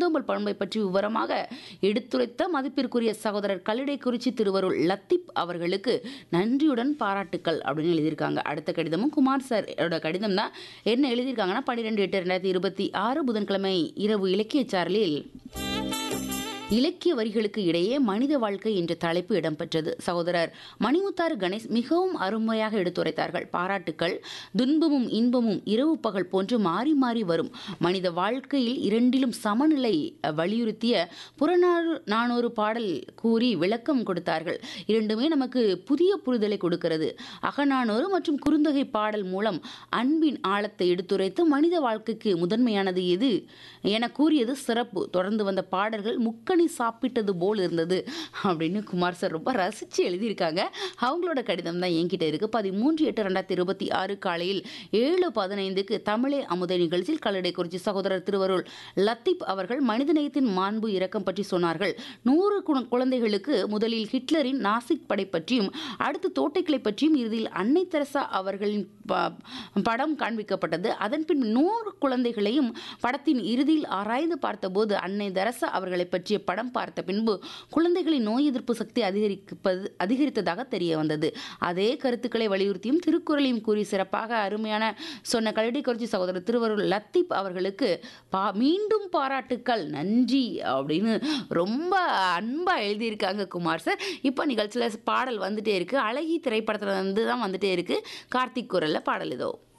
விருந்தோம்பல் பண்பை பற்றி விவரமாக எடுத்துரைத்த மதிப்பிற்குரிய சகோதரர் கல்லிடைக்குறிச்சி திருவருள் லத்தீப் அவர்களுக்கு நன்றியுடன் பாராட்டுக்கள் அப்படின்னு எழுதியிருக்காங்க அடுத்த கடிதமும் குமார் சாரோட கடிதம் தான் என்ன எழுதியிருக்காங்கன்னா பன்னிரெண்டு எட்டு ரெண்டாயிரத்தி இருபத்தி ஆறு புதன்கிழமை இரவு இலக்கிய சாரலில் இலக்கிய வரிகளுக்கு இடையே மனித வாழ்க்கை என்ற தலைப்பு இடம்பெற்றது சகோதரர் மணிமுத்தாறு கணேஷ் மிகவும் அருமையாக எடுத்துரைத்தார்கள் பாராட்டுக்கள் துன்பமும் இன்பமும் இரவு பகல் போன்று மாறி மாறி வரும் மனித வாழ்க்கையில் இரண்டிலும் சமநிலை வலியுறுத்திய புறநானூறு நானூறு பாடல் கூறி விளக்கம் கொடுத்தார்கள் இரண்டுமே நமக்கு புதிய புரிதலை கொடுக்கிறது அகநானூறு மற்றும் குறுந்தொகை பாடல் மூலம் அன்பின் ஆழத்தை எடுத்துரைத்து மனித வாழ்க்கைக்கு முதன்மையானது எது என கூறியது சிறப்பு தொடர்ந்து வந்த பாடல்கள் முக்கணி சாப்பிட்டது போல் இருந்தது அப்படின்னு குமார் சார் ரொம்ப ரசித்து எழுதியிருக்காங்க அவங்களோட கடிதம் தான் என்கிட்ட இருக்கு பதிமூன்று எட்டு ரெண்டாயிரத்தி இருபத்தி ஆறு காலையில் ஏழு பதினைந்துக்கு தமிழே அமுதை நிகழ்ச்சியில் கல்லடை குறிச்சி சகோதரர் திருவருள் லத்தீப் அவர்கள் மனிதநேயத்தின் மாண்பு இரக்கம் பற்றி சொன்னார்கள் நூறு கு- குழந்தைகளுக்கு முதலில் ஹிட்லரின் நாசிக் படை பற்றியும் அடுத்து தோட்டைக்கிளை பற்றியும் இறுதியில் அன்னை தெரசா அவர்களின் ப- படம் காண்பிக்கப்பட்டது அதன் பின் நூறு குழந்தைகளையும் படத்தின் இறுதியில் ஆராய்ந்து பார்த்தபோது அன்னை தெரசா அவர்களை பற்றிய படம் பார்த்த பின்பு குழந்தைகளின் நோய் எதிர்ப்பு சக்தி அதிகரிப்பது அதிகரித்ததாக தெரிய வந்தது அதே கருத்துக்களை வலியுறுத்தியும் திருக்குறளையும் கூறி சிறப்பாக அருமையான சொன்ன கல்விக்குறிச்சி சகோதரர் திருவருள் லத்தீப் அவர்களுக்கு பா மீண்டும் பாராட்டுக்கள் நன்றி அப்படின்னு ரொம்ப அன்பா எழுதியிருக்காங்க குமார் சார் இப்போ நிகழ்ச்சியில் பாடல் வந்துட்டே இருக்கு அழகி திரைப்படத்துல இருந்து தான் வந்துட்டே இருக்கு கார்த்திக் குரல்ல பாடல் இதோ